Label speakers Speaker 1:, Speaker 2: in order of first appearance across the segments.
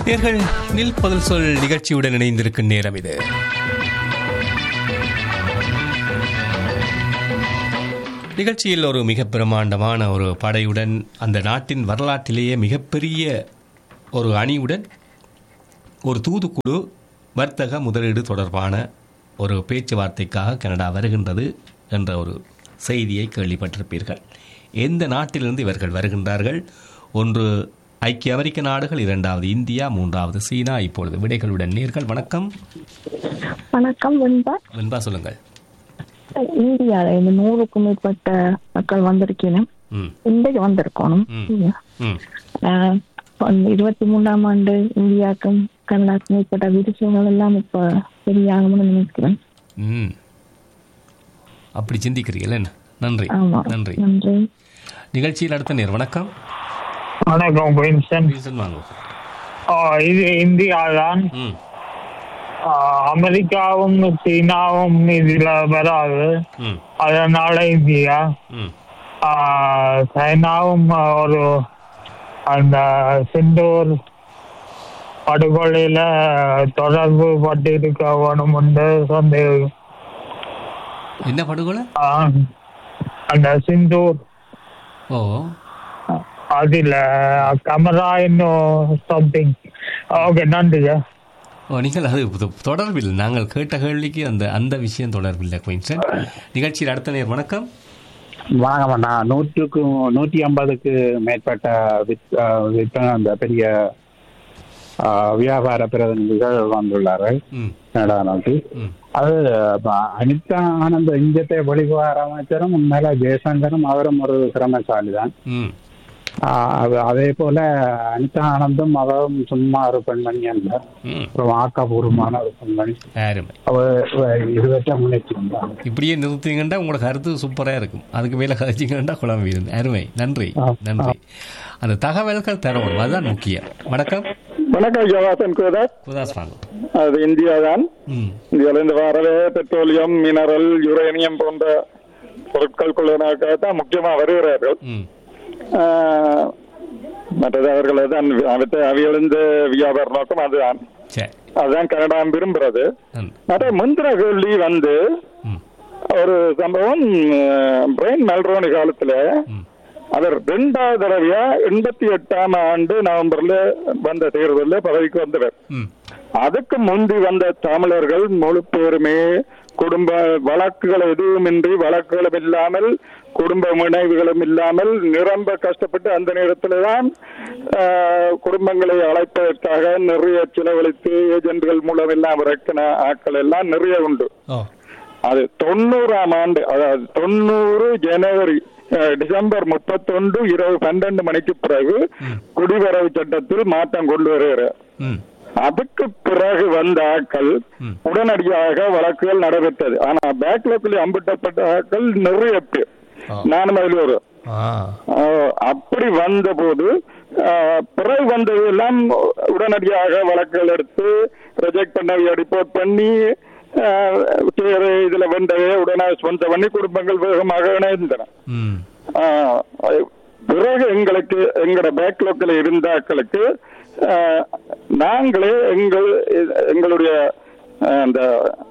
Speaker 1: நேர்கள் நில் பதில் சொல் நிகழ்ச்சியுடன் இணைந்திருக்கும் நேரம் இது நிகழ்ச்சியில் ஒரு மிக பிரமாண்டமான ஒரு படையுடன் அந்த நாட்டின் வரலாற்றிலேயே மிகப்பெரிய ஒரு அணியுடன் ஒரு தூதுக்குழு வர்த்தக முதலீடு தொடர்பான ஒரு பேச்சுவார்த்தைக்காக கனடா வருகின்றது என்ற ஒரு செய்தியை கேள்விப்பட்டிருப்பீர்கள் எந்த நாட்டிலிருந்து இவர்கள் வருகின்றார்கள் ஒன்று ஐக்கிய அமெரிக்க நாடுகள் இரண்டாவது இந்தியா மூன்றாவது சீனா இப்பொழுது விடைகளுடன் நேர்கள் வணக்கம்
Speaker 2: வணக்கம் வெண்பா
Speaker 1: வெண்பா சொல்லுங்கள்
Speaker 2: இந்தியால இந்த நூறுக்கும் மேற்பட்ட மக்கள் வந்திருக்கணும்
Speaker 1: ம்
Speaker 2: இன்றைக்கு வந்திருக்கணும்
Speaker 1: ம். ம்
Speaker 2: ஆஹ் அந்த இருபத்தி மூணாம் ஆண்டு இந்தியாவுக்கும் கனடாக்கும் மேற்பட்ட விருஷங்கள் எல்லாம் இப்ப சரியாகும்னு நினைக்கிறேன்
Speaker 1: ம் அப்படி சிந்திக்கிறீர்கள் என்ன நன்றி
Speaker 2: ஆமா
Speaker 1: நன்றி
Speaker 2: நன்றி
Speaker 1: நிகழ்ச்சியில் அடுத்த நேர் வணக்கம்
Speaker 3: வணக்கம் வின்சன்
Speaker 1: ரீசன் வாங்க
Speaker 3: இது இந்தியா தான்
Speaker 1: ம்
Speaker 3: அமெரிக்காவும் சீனாவும் இதுல வராது
Speaker 1: ம்
Speaker 3: அதனால இந்தியா
Speaker 1: ம்
Speaker 3: ஆ, சைனாவும் ஒரு அந்த சிந்தூர் படுகொலையில தொடர்பு பட்டிருக்க வேணும் என்று சந்தேகம்
Speaker 1: என்ன படுகொலை
Speaker 3: ஆ, அந்த சிந்தூர்
Speaker 1: ஓ
Speaker 3: அதுல கமரா இன்னும் சம்திங் ஓகே நன்றிங்க
Speaker 1: ஓ நீங்கள் அது தொ- தொடர்பில்லை நாங்கள் கேட்ட கேள்விக்கு அந்த அந்த விஷயம் தொடர்பில்லை குயின்சன் நிகழ்ச்சியில் அடுத்த நேர் வணக்கம்
Speaker 4: வாங்க வேண்டாம் நூற்றுக்கு நூற்றி ஐம்பதுக்கு மேற்பட்ட வித் அஹ் விற்பனை அந்த பெரிய அஹ், வியாபார பிரதிநிதிகள் வந்துள்ளார்கள்
Speaker 1: ம்
Speaker 4: கனடா நோக்கி
Speaker 1: ம்
Speaker 4: அது ப- அனிதா ஆனந்த இந்தியத்தை வெளிவார அமைச்சரும் உண்மையில ஜெயசங்கரும் அவரும் ஒரு திறமைசாலி தான்
Speaker 1: ம்
Speaker 4: அதே போல அனிதா ஆனந்தும் அவரும் சும்மா ஒரு பெண்மணி அல்ல
Speaker 1: ம்
Speaker 4: ஒரு ஆக்கப்பூர்வமான ஒரு பெண்மணி
Speaker 1: அருமை
Speaker 4: அவர் இருபத்தி முன்னேற்றி வந்தாங்க
Speaker 1: இப்படியே நிறுத்திங்கன்னா உங்களோட கருத்து சூப்பராக இருக்கும் அதுக்கு மேலே கதைச்சிங்கன்னா குழம்பிடும் அருமை நன்றி
Speaker 4: ஆ,
Speaker 1: நன்றி அந்த தகவல்கள் தரணும் அதுதான் முக்கியம் வணக்கம்
Speaker 5: வணக்கம் ஜவாசன் குதாஸ்
Speaker 1: குதாஸ் வாங்க
Speaker 5: அது இந்தியா தான்
Speaker 1: ம்
Speaker 5: இந்தியாவிலிருந்து வரவே பெட்ரோலியம் மினரல் யுரேனியம் போன்ற பொருட்கள் கொள்வதற்காகத்தான் முக்கியமா வருகிறார்கள்
Speaker 1: ம்
Speaker 5: ஆஹ், மற்றது அவர்கள் தான் அவற்றை அவியழிந்த வியாபார நோக்கம் அதுதான்
Speaker 1: சரி
Speaker 5: அதுதான் கனடா விரும்புறது
Speaker 1: நன்றி
Speaker 5: மற்ற முந்திர கேள்வி வந்து
Speaker 1: ம்
Speaker 5: ஒரு சம்பவம் பிரெயின் மெல்ரோனி காலத்துல
Speaker 1: ம்
Speaker 5: அவர் ரெண்டாவது தடவையா எண்பத்தி எட்டாம் ஆண்டு நவம்பர்ல வந்த தேர்தலில் பதவிக்கு வந்தவர்
Speaker 1: ம்
Speaker 5: அதுக்கு முந்தி வந்த தமிழர்கள் முழு பேருமே குடும்ப வழக்குகள் எதுவுமின்றி வழக்குகளும் இல்லாமல் குடும்ப இணைவுகளும் இல்லாமல் நிரம்ப கஷ்டப்பட்டு அந்த நேரத்தில் தான் ஆஹ், குடும்பங்களை அழைப்பதற்காக நிறைய செலவழித்து ஏஜென்ட்கள் மூலம் எல்லாம் இறக்கின ஆட்கள் எல்லாம் நிறைய உண்டு
Speaker 1: ஓ
Speaker 5: அது தொண்ணூறாம் ஆண்டு அதாவது தொண்ணூறு ஜனவரி அஹ், டிசம்பர் முப்பத்தொன்று இரவு பன்னெண்டு மணிக்கு பிறகு குடிவரவு சட்டத்தில் மாற்றம் கொண்டு வருகிறார்
Speaker 1: ம்
Speaker 5: அதுக்கு பிறகு வந்த ஆட்கள்
Speaker 1: ம்.
Speaker 5: உடனடியாக வழக்குகள் நடைபெற்றது ஆனா பேக்லாக்ல அம்பிட்டப்பட்ட ஆட்கள் நிறைய பேர்
Speaker 1: ஆ.
Speaker 5: நானும் அதில் ஒரு
Speaker 1: ஆ
Speaker 5: ஆஹ், அப்படி வந்த போது ஆஹ், பிறகு வந்தது எல்லாம் உடனடியாக வழக்குகள் எடுத்து ரிஜெக்ட் பண்ண ரிப்போர்ட் பண்ணி ஆஹ், சரி, இதுல வந்தவே உடனே சொந்த பண்ணி குடும்பங்கள் வேகமாக இணைந்தன
Speaker 1: ம்
Speaker 5: ஆஹ், அது பிறகு எங்களுக்கு எங்களோட பேக்லாக்ல இருந்தாக்களுக்கு ஆஹ், நாங்களே எங்கள் எங்களுடைய ஆஹ், அந்த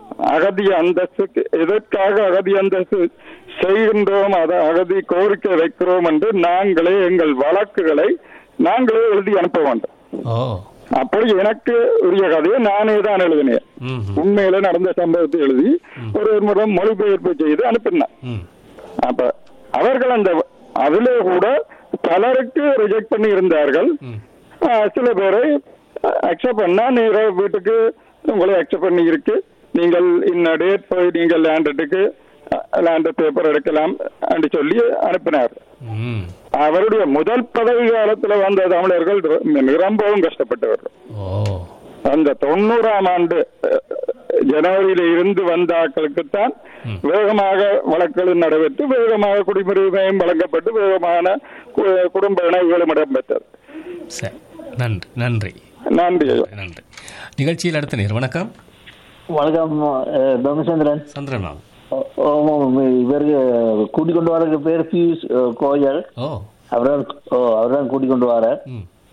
Speaker 5: அகதி அந்தஸ்து எதற்காக அகதி அந்தஸ்து செய்கின்றோம் அதை அகதி கோரிக்கை வைக்கிறோம் என்று நாங்களே எங்கள் வழக்குகளை நாங்களே எழுதி அனுப்ப வேண்டும்
Speaker 1: ஓ
Speaker 5: அப்படி எனக்கு உரிய கதையை நானே தான் எழுதினேன்
Speaker 1: ம் ம்
Speaker 5: உண்மையில நடந்த சம்பவத்தை எழுதி ஒரு முறை மொழிபெயர்ப்பு செய்து அனுப்பினேன்
Speaker 1: ம்
Speaker 5: அப்ப அவர்கள் அந்த அதிலே கூட பலருக்கு ரிஜெக்ட் பண்ணி இருந்தார்கள்
Speaker 1: ம்
Speaker 5: ஆஹ் சில பேரை அக்செப்ட் பண்ணா நீங்க வீட்டுக்கு உங்களை அக்செப்ட் பண்ணி இருக்கு நீங்கள் இன்ன டேட் போய் நீங்கள் லேண்டட்டுக்கு லேண்ட் பேப்பர் எடுக்கலாம் என்று சொல்லி அனுப்பினார்
Speaker 1: ம்
Speaker 5: அவருடைய முதல் பதவி காலத்துல வந்த தமிழர்கள் நிரம்பவும் கஷ்டப்பட்டவர்கள்
Speaker 1: ஓ
Speaker 5: அந்த தொண்ணூறாம் ஆண்டு அஹ், ஜனவரியில இருந்து வந்த ஆட்களுக்குத்தான் வேகமாக வழக்குகள் நடைபெற்று வேகமாக குடியுரிமையும் வழங்கப்பட்டு வேகமான கு- குடும்ப இணைவுகளும் இடம்பெற்றது
Speaker 1: சரி நன்றி நன்றி
Speaker 5: நன்றி ஐயா.
Speaker 1: நன்றி நிகழ்ச்சியில் அடுத்த நேர் வணக்கம்
Speaker 6: வணக்கம் அஹ், தர்மச்சந்திரன்
Speaker 1: சந்திரன் வாங்க
Speaker 6: ஓ- ஆமாம், இவருக்கு கூட்டிக் கொண்டு வரதுக்கு பேர் பியூஷ் அஹ், கோயல்
Speaker 1: ஓ
Speaker 6: அவர்தான் ஓ அவர்தான் கூட்டிக் கொண்டு வர
Speaker 1: ம்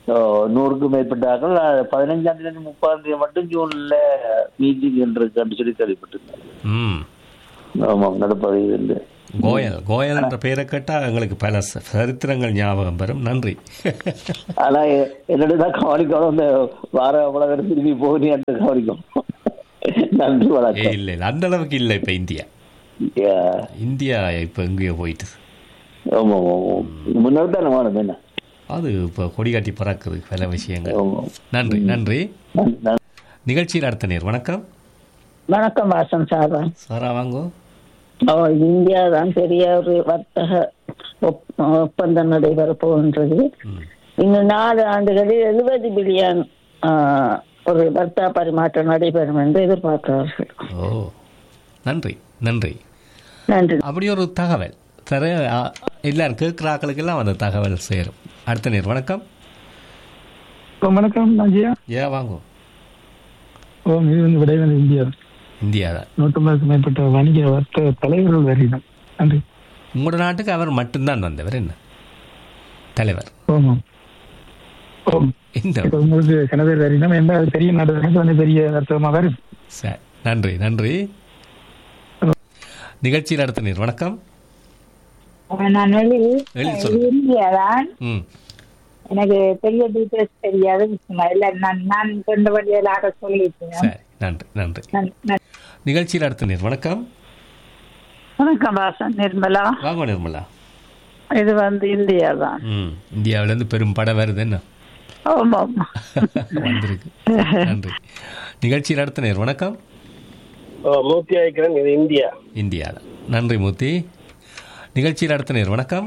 Speaker 6: நூறுக்கும் மேற்பட்டார்கள் அஹ், பதினஞ்சாம் தேதி முப்பதாம் தேதி மட்டும் ஜூன்ல மீட்டிங் இருக்குன்னு சொல்லி கேள்விப்பட்டிருந்தேன்
Speaker 1: ம்
Speaker 6: ஆமாம் நடப்பது
Speaker 1: கோயல் கோயல் என்ற பெயரை கேட்டால் எங்களுக்கு பல ச- சரித்திரங்கள் ஞாபகம் வரும் நன்றி
Speaker 6: ஆனா எ- என்னோட தான் கவனிக்கணும் இந்த வார அவ்வளவு திரும்பி போகிறேன் கவனிக்கும் நன்றி
Speaker 1: ஏ
Speaker 6: வணக்கம்
Speaker 1: இல்லை இல்லை அந்த அளவுக்கு இல்லை இப்போ இந்தியா
Speaker 6: Yeah.
Speaker 1: இந்தியா இப்போ எங்கேயோ போயிட்டு
Speaker 6: ஆமா ஆமா ஆமா முன்னாடி தானே வேணும் என்ன
Speaker 1: அது இப்போ கொடி காட்டி பறக்குது பல விஷயங்கள்
Speaker 6: ஆமா
Speaker 1: நன்றி நன்றி
Speaker 6: நன்றி, நன்றி.
Speaker 1: நிகழ்ச்சியில் அடுத்த நேர் வணக்கம்
Speaker 2: வணக்கம் வாசன் சாரா
Speaker 1: சாரா வாங்கோ
Speaker 2: ஓ இந்தியா தான் பெரிய ஒரு வர்த்தக ஒப்- ஒப்பந்தம் நடைபெற போகின்றது
Speaker 1: ம்.
Speaker 2: இன்னும் நாலு ஆண்டுகளில் எழுபது பில்லியன் ஒரு வர்த்தக பரிமாற்றம் நடைபெறும் என்று எதிர்பார்க்கிறார்கள்
Speaker 1: ஓ நன்றி நன்றி
Speaker 2: நன்றி
Speaker 1: அப்படி ஒரு தகவல் தர ஆ, எல்லாரும் கேட்குறாக்களுக்கெல்லாம் அந்த தகவல் சேரும் அடுத்த நேர் வணக்கம்
Speaker 3: வணக்கம் நாஜியா
Speaker 1: ஏ வாங்கோ
Speaker 3: ஓ இது வந்து விடைவெளி இந்தியா
Speaker 1: இந்தியா தான்
Speaker 3: நூற்றம்பதுக்கு மேற்பட்ட வணிக வர்த்தக தலைவர்கள் வருகிறோம் நன்றி
Speaker 1: உங்களோட நாட்டுக்கு அவர் மட்டும்தான் வந்தவர் என்ன தலைவர்
Speaker 3: ஆமாம் ஓம்
Speaker 1: இந்த
Speaker 3: இப்ப உங்களுக்கு கனவேர் வருகிறோம் எந்த பெரிய நாடு தானே வந்து பெரிய வர்த்தகமாக வரும்
Speaker 1: சரி நன்றி நன்றி நிகழ்ச்சியில் அடுத்த நேர் வணக்கம்
Speaker 2: நான் வெளி
Speaker 1: எழுதி சொல்லுங்க
Speaker 2: இந்தியா தான்
Speaker 1: ம்
Speaker 2: எனக்கு பெரிய டீட்டெயில்ஸ் தெரியாது இல்ல நான் நான் கொண்ட வழியிலாக சொல்லிட்டேன்
Speaker 1: சரி நன்றி நன்றி நிகழ்ச்சியில் அடுத்த நேர் வணக்கம்
Speaker 2: வணக்கம் வாசன் நிர்மலா
Speaker 1: வாங்க நிர்மலா
Speaker 2: இது வந்து இந்தியா தான்
Speaker 1: ம் இந்தியாவிலேருந்து பெரும் படம் வருது என்ன
Speaker 2: ஆமா
Speaker 1: வந்திருக்கு நன்றி நிகழ்ச்சியில் அடுத்த நேர் வணக்கம்
Speaker 7: மூர்த்தி ஆயிக்கிறேன் இது இந்தியா
Speaker 1: இந்தியா தான் நன்றி மூர்த்தி நிகழ்ச்சியில் அடுத்த நேர் வணக்கம்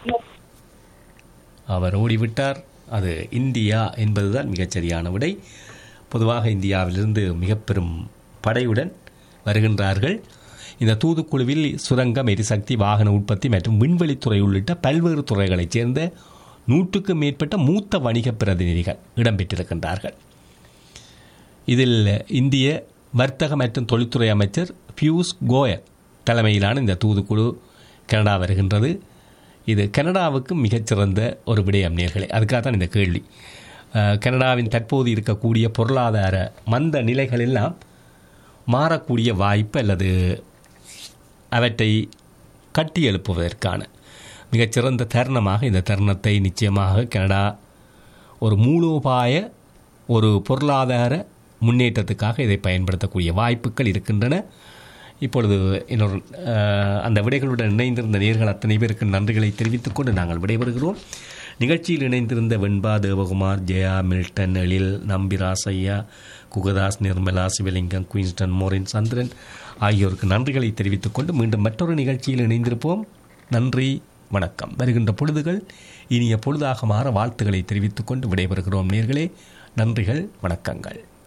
Speaker 1: அவர் ஓடிவிட்டார் அது இந்தியா என்பதுதான் மிகச்சரியான விடை பொதுவாக இந்தியாவிலிருந்து மிக பெரும் படையுடன் வருகின்றார்கள் இந்த தூதுக்குழுவில் சுரங்கம் எரிசக்தி வாகன உற்பத்தி மற்றும் விண்வெளித்துறை உள்ளிட்ட பல்வேறு துறைகளைச் சேர்ந்த நூற்றுக்கும் மேற்பட்ட மூத்த வணிக பிரதிநிதிகள் இடம்பெற்றிருக்கின்றார்கள் இதில் இந்திய வர்த்தக மற்றும் தொழில்துறை அமைச்சர் பியூஷ் கோயல் தலைமையிலான இந்த தூதுக்குழு கனடா வருகின்றது இது கனடாவுக்கு மிகச்சிறந்த ஒரு விடயம் நேர்களே அதுக்காக தான் இந்த கேள்வி அஹ், கனடாவின் தற்போது இருக்கக்கூடிய பொருளாதார மந்த நிலைகளெல்லாம் மாறக்கூடிய வாய்ப்பு அல்லது அவற்றை கட்டி எழுப்புவதற்கான மிகச்சிறந்த தருணமாக இந்த தருணத்தை நிச்சயமாக கனடா ஒரு மூலோபாய ஒரு பொருளாதார முன்னேற்றத்துக்காக இதை பயன்படுத்தக்கூடிய வாய்ப்புகள் இருக்கின்றன இப்பொழுது இன்னொரு அஹ், அந்த விடைகளுடன் இணைந்திருந்த நேர்கள் அத்தனை பேருக்கு நன்றிகளை தெரிவித்துக் கொண்டு நாங்கள் விடைபெறுகிறோம் நிகழ்ச்சியில் இணைந்திருந்த Venba Devakumar Jaya Milton Ezhil Nambirasaiya Kugadas Nirmala Sivalingam Queenston Maureen Chandran ஆகியோருக்கு நன்றிகளை தெரிவித்துக் கொண்டு மீண்டும் மற்றொரு நிகழ்ச்சியில் இணைந்திருப்போம் நன்றி வணக்கம் வருகின்ற பொழுதுகள் இனிய பொழுதாக மாற வாழ்த்துக்களை தெரிவித்துக் கொண்டு விடைபெறுகிறோம் நேர்களே நன்றிகள் வணக்கங்கள்